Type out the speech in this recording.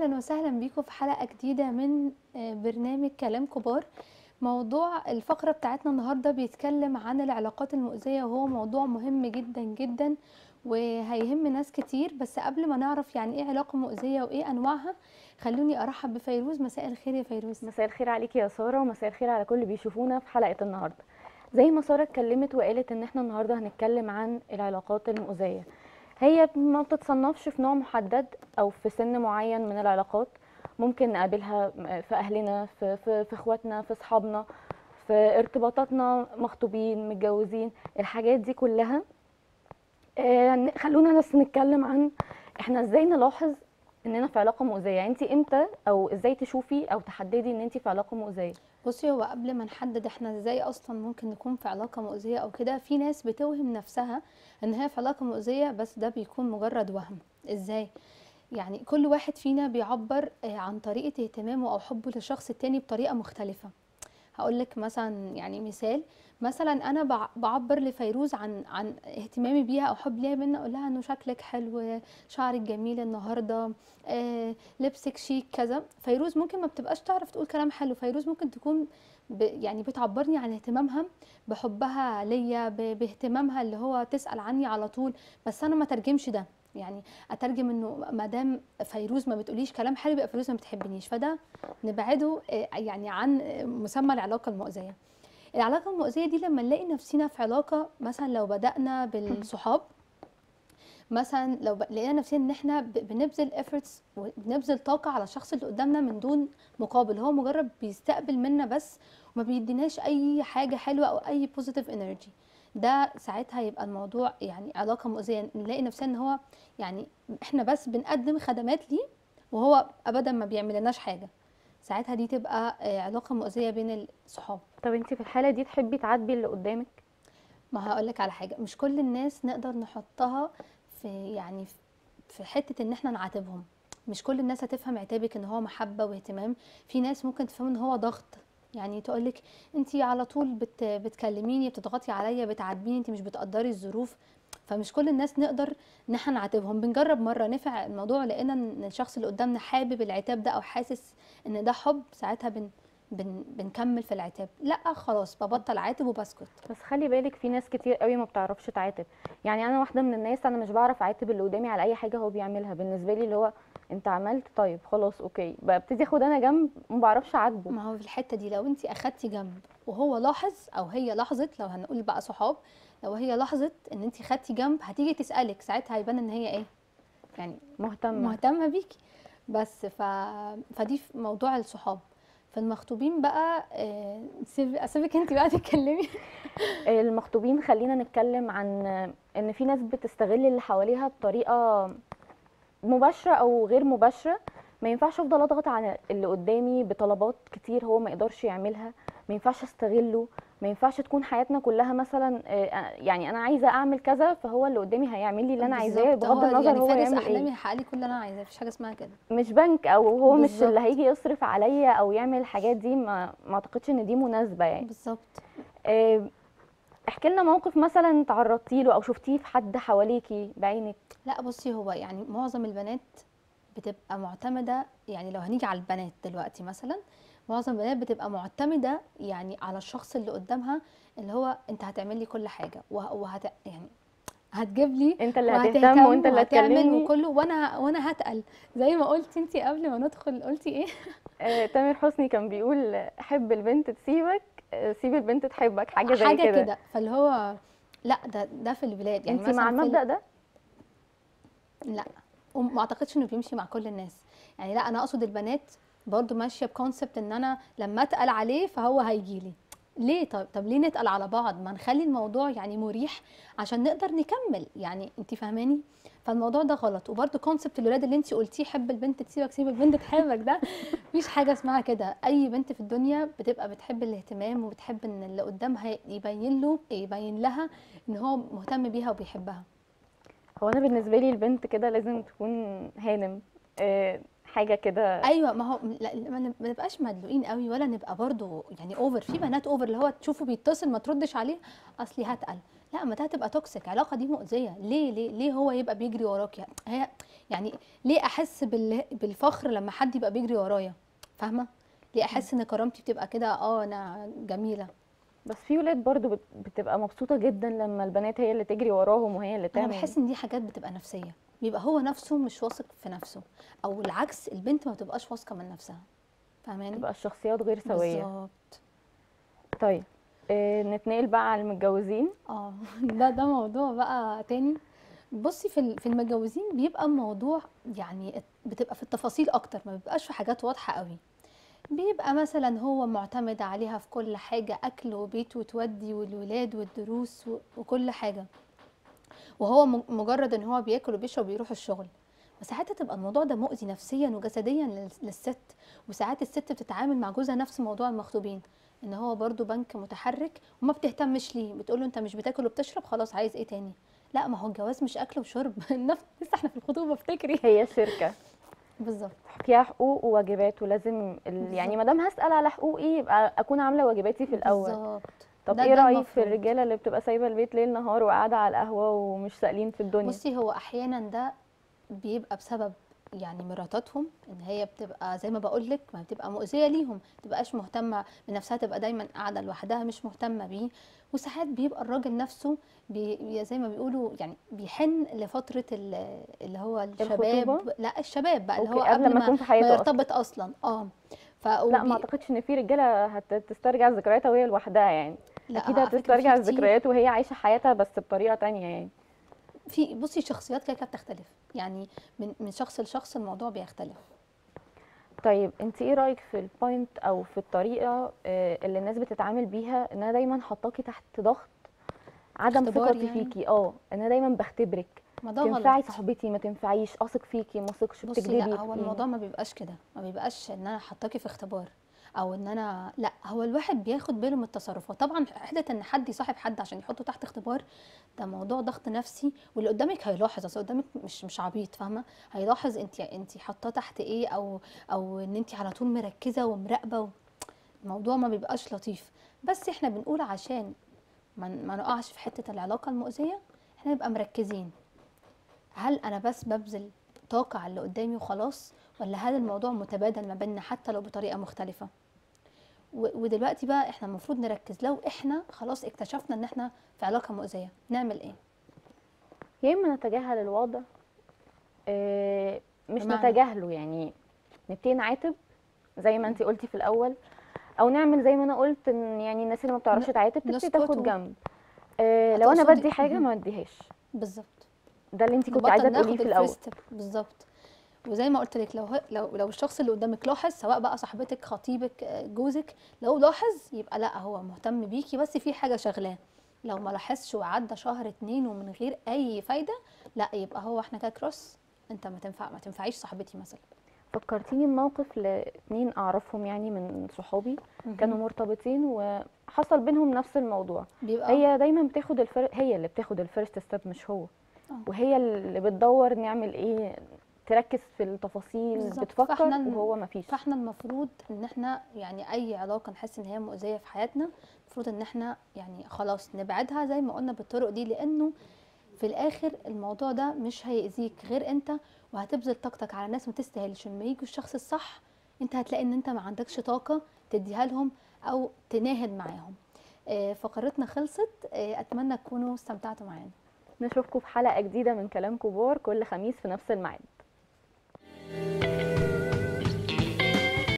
اهلا وسهلا بيكم في حلقه جديده من آه، برنامج كلام كبار موضوع الفقره بتاعتنا النهارده بيتكلم عن العلاقات المؤذيه وهو موضوع مهم جدا جدا وهيهم ناس كتير بس قبل ما نعرف يعني ايه علاقه مؤذيه وايه انواعها خلوني ارحب بفيروز مساء الخير يا فيروز مساء الخير عليكي يا ساره ومساء الخير على كل اللي بيشوفونا في حلقه النهارده زي ما ساره اتكلمت وقالت ان احنا النهارده هنتكلم عن العلاقات المؤذيه هي ما بتتصنفش في نوع محدد او في سن معين من العلاقات ممكن نقابلها في اهلنا في في, في اخواتنا في اصحابنا في ارتباطاتنا مخطوبين متجوزين الحاجات دي كلها آه، خلونا بس نتكلم عن احنا ازاي نلاحظ اننا في علاقه مؤذيه يعني انت امتى او ازاي تشوفي او تحددي ان انت في علاقه مؤذيه بصي هو قبل ما نحدد احنا ازاي اصلا ممكن نكون في علاقه مؤذيه او كده في ناس بتوهم نفسها ان هي في علاقه مؤذيه بس ده بيكون مجرد وهم ازاي يعني كل واحد فينا بيعبر آه، عن طريقه اهتمامه او حبه للشخص التاني بطريقه مختلفه هقول لك مثلا يعني مثال مثلا انا بع- بعبر لفيروز عن عن اهتمامي بيها او حب ليها منها اقول لها انه شكلك حلو شعرك جميل النهارده آه لبسك شيك كذا فيروز ممكن ما بتبقاش تعرف تقول كلام حلو فيروز ممكن تكون ب يعني بتعبرني عن اهتمامها بحبها ليا ب- باهتمامها اللي هو تسأل عني على طول بس انا ما ترجمش ده يعني اترجم انه ما دام فيروز ما بتقوليش كلام حلو يبقى فيروز ما بتحبنيش فده نبعده آه، يعني عن آه، مسمى العلاقه المؤذيه العلاقه المؤذيه دي لما نلاقي نفسنا في علاقه مثلا لو بدانا بالصحاب مثلا لو ب- لقينا نفسنا ان احنا ب- بنبذل efforts وبنبذل طاقه على الشخص اللي قدامنا من دون مقابل هو مجرد بيستقبل منا بس وما بيديناش اي حاجه حلوه او اي positive energy ده ساعتها يبقى الموضوع يعني علاقه مؤذيه نلاقي نفسنا ان هو يعني احنا بس بنقدم خدمات ليه وهو ابدا ما بيعملناش حاجه ساعتها دي تبقى آه، علاقه مؤذيه بين الصحاب طب انت في الحاله دي تحبي تعاتبي اللي قدامك ما هقول لك على حاجه مش كل الناس نقدر نحطها في يعني في حته ان احنا نعاتبهم مش كل الناس هتفهم عتابك ان هو محبه واهتمام في ناس ممكن تفهم ان هو ضغط يعني تقولك انت على طول بت بتكلميني بتضغطي عليا بتعاتبيني انت مش بتقدري الظروف فمش كل الناس نقدر ان احنا نعاتبهم بنجرب مره نفع الموضوع لقينا ان الشخص اللي قدامنا حابب العتاب ده او حاسس ان ده حب ساعتها بن بن بنكمل في العتاب لا خلاص ببطل عاتب وبسكت بس خلي بالك في ناس كتير قوي ما بتعرفش تعاتب يعني انا واحده من الناس انا مش بعرف اعاتب اللي قدامي على اي حاجه هو بيعملها بالنسبه لي اللي هو انت عملت طيب خلاص اوكي ببتدي اخد انا جنب ما بعرفش اعاتبه ما هو في الحته دي لو انت اخدتي جنب وهو لاحظ او هي لاحظت لو هنقول بقى صحاب لو هي لاحظت ان انت خدتي جنب هتيجي تسالك ساعتها هيبان ان هي ايه يعني مهتمه مهتمه بيكي بس ف... فدي في موضوع الصحاب في المخطوبين بقى آه، سيب- اسيبك انت بقى تتكلمي المخطوبين خلينا نتكلم عن ان في ناس بتستغل اللي حواليها بطريقه مباشره او غير مباشره ما ينفعش افضل اضغط على اللي قدامي بطلبات كتير هو ما يقدرش يعملها ما ينفعش استغله ما ينفعش تكون حياتنا كلها مثلا آه، يعني انا عايزه اعمل كذا فهو اللي قدامي هيعمل لي اللي انا عايزاه بالظبط، بغض النظر يعني هو فارس يعمل احلامي ايه هيحقق لي كل اللي انا عايزاه مفيش حاجه اسمها كده مش بنك او هو مش اللي بالظبط. هيجي يصرف عليا او يعمل الحاجات دي ما ما اعتقدش ان دي مناسبه يعني بالظبط آه، احكي لنا موقف مثلا تعرضتي له او شفتيه في حد حواليكي بعينك لا بصي هو يعني معظم البنات بتبقى معتمدة يعني لو هنيجي على البنات دلوقتي مثلا معظم البنات بتبقى معتمدة يعني على الشخص اللي قدامها اللي هو انت هتعمل لي كل حاجة وه- وهت يعني هتجيب لي انت اللي وهتهتم هتهتم وانت اللي وهتعمل هتكلمني وكله وانا وانا هتقل زي ما قلتي انت قبل ما ندخل قلتي ايه آه، تامر حسني كان بيقول حب البنت تسيبك آه، سيب البنت تحبك حاجه زي حاجة كده كده فاللي هو لا ده ده في البلاد يعني انت مع مثلا في ال- المبدا ده لا وما اعتقدش انه بيمشي مع كل الناس يعني لا انا اقصد البنات برضو ماشيه بكونسبت ان انا لما اتقل عليه فهو هيجي لي ليه طب طب ليه نتقل على بعض ما نخلي الموضوع يعني مريح عشان نقدر نكمل يعني انت فاهماني فالموضوع ده غلط وبرضو كونسبت الولاد اللي انت قلتيه حب البنت تسيبك سيب البنت تحبك ده مفيش حاجه اسمها كده اي بنت في الدنيا بتبقى بتحب الاهتمام وبتحب ان اللي قدامها يبين له يبين لها ان هو مهتم بيها وبيحبها هو انا بالنسبه لي البنت كده لازم تكون هانم آه، حاجه كده ايوه ما هو لا ما نب- ما نبقاش مدلوقين قوي ولا نبقى برضو يعني اوفر في بنات اوفر اللي هو تشوفه بيتصل ما تردش عليه اصلي هتقل لا ما ده هتبقى توكسيك علاقه دي مؤذيه ليه ليه ليه هو يبقى بيجري وراك يعني هي يعني ليه احس بال بالفخر لما حد يبقى بيجري ورايا فاهمه ليه احس ان كرامتي بتبقى كده اه انا جميله بس في ولاد برضو بت- بتبقى مبسوطه جدا لما البنات هي اللي تجري وراهم وهي اللي انا تعمل بحس ان دي حاجات بتبقى نفسيه بيبقى هو نفسه مش واثق في نفسه او العكس البنت ما بتبقاش واثقه من نفسها فاهماني تبقى الشخصيات غير سويه بالظبط طيب آه نتنقل بقى على المتجوزين اه ده ده موضوع بقى تاني بصي في ال- في المتجوزين بيبقى الموضوع يعني بتبقى في التفاصيل اكتر ما بيبقاش في حاجات واضحه قوي بيبقى مثلا هو معتمد عليها في كل حاجه اكل وبيت وتودي والولاد والدروس و- وكل حاجه وهو م- مجرد ان هو بياكل وبيشرب وبيروح الشغل وساعات تبقى الموضوع ده مؤذي نفسيا وجسديا لل- للست وساعات الست بتتعامل مع جوزها نفس موضوع المخطوبين ان هو برضو بنك متحرك وما بتهتمش ليه بتقول له انت مش بتاكل وبتشرب خلاص عايز ايه تاني لا ما هو الجواز مش اكل وشرب نفس لسه احنا في الخطوبه افتكري هي شركه بالظبط فيها حقوق وواجبات ولازم ال... يعني ما دام هسال على حقوقي يبقى اكون عامله واجباتي في الاول بالظبط طب ده- ايه ده رايك في المفروض. الرجاله اللي بتبقى سايبه البيت ليل نهار وقاعده على القهوه ومش سائلين في الدنيا بصي هو احيانا ده بيبقى بسبب يعني مراتاتهم ان هي بتبقى زي ما بقول لك ما بتبقى مؤذيه ليهم ما تبقاش مهتمه بنفسها تبقى دايما قاعده لوحدها مش مهتمه بيه وساعات بيبقى الراجل نفسه بي زي ما بيقولوا يعني بيحن لفتره ال- اللي هو الشباب الخطوبة؟ لا الشباب بقى اللي هو أوكي، قبل قبل ما ما, يكون في ما حياته أصلاً. يرتبط اصلا اه ف لا ما اعتقدش ان في رجاله هتسترجع ذكرياتها وهي لوحدها يعني لا، اكيد على فكرة في هتسترجع كتير. الذكريات وهي عايشه حياتها بس بطريقه تانية يعني في بصي شخصيات كده كده بتختلف يعني من من شخص لشخص الموضوع بيختلف طيب انت ايه رايك في البوينت او في الطريقه آه، اللي الناس بتتعامل بيها ان انا دايما حطاكي تحت ضغط عدم اختبار ثقتي يعني؟ فيكي اه ان انا دايما بختبرك ما ده تنفعي غلط صاحبتي ما تنفعيش اثق فيكي ما اثقش بصي بتكذبي لا هو في- الموضوع ما بيبقاش كده ما بيبقاش ان انا حطاكي في اختبار او ان انا لا هو الواحد بياخد باله من التصرفات طبعا حته ان حد يصاحب حد عشان يحطه تحت اختبار ده موضوع ضغط نفسي واللي قدامك هيلاحظ اصل قدامك مش مش عبيط فاهمه هيلاحظ انت انت حاطاه تحت ايه او او ان انت على طول مركزه ومراقبه و... الموضوع ما بيبقاش لطيف بس احنا بنقول عشان ما ما نقعش في حته العلاقه المؤذيه احنا نبقى مركزين هل انا بس ببذل طاقة على اللي قدامي وخلاص ولا هل الموضوع متبادل ما بيننا حتى لو بطريقة مختلفة و- ودلوقتي بقى احنا المفروض نركز لو احنا خلاص اكتشفنا ان احنا في علاقة مؤذية نعمل ايه يا اما نتجاهل الوضع آه، مش بمعنى؟ نتجاهله يعني نبتدي نعاتب زي ما انت قلتي في الاول او نعمل زي ما انا قلت ان يعني الناس اللي ما بتعرفش ن- تعاتب تبتدي نسكت تاخد و- جنب آه، لو انا هتقصدي- بدي حاجه ما اديهاش بالظبط ده اللي انت كنت نبطل عايزه ناخد تقوليه في الاول الفيرست بالظبط وزي ما قلت لك لو ه- لو لو الشخص اللي قدامك لاحظ سواء بقى صاحبتك خطيبك آه، جوزك لو لاحظ يبقى لا هو مهتم بيكي بس في حاجه شغلاه لو ما لاحظش وعدى شهر اتنين ومن غير اي فايده لا يبقى هو احنا كده كروس انت ما تنفع ما تنفعيش صاحبتي مثلا فكرتيني بموقف لاتنين اعرفهم يعني من صحابي كانوا مرتبطين وحصل بينهم نفس الموضوع بيبقى هي دايما بتاخد الفر... هي اللي بتاخد الفيرست ستيب مش هو آه. وهي اللي بتدور نعمل ايه تركز في التفاصيل بالظبط. بتفكر فإحنا ال- وهو ما فيش فاحنا المفروض ان احنا يعني اي علاقه نحس ان هي مؤذيه في حياتنا المفروض ان احنا يعني خلاص نبعدها زي ما قلنا بالطرق دي لانه في الاخر الموضوع ده مش هيأذيك غير انت وهتبذل طاقتك على ناس ما تستاهلش لما يجوا الشخص الصح انت هتلاقي ان انت ما عندكش طاقه تديها لهم او تناهد معاهم آه، فقرتنا خلصت آه، اتمنى تكونوا استمتعتوا معانا نشوفكم في حلقة جديدة من كلام كبار كل خميس في نفس الميعاد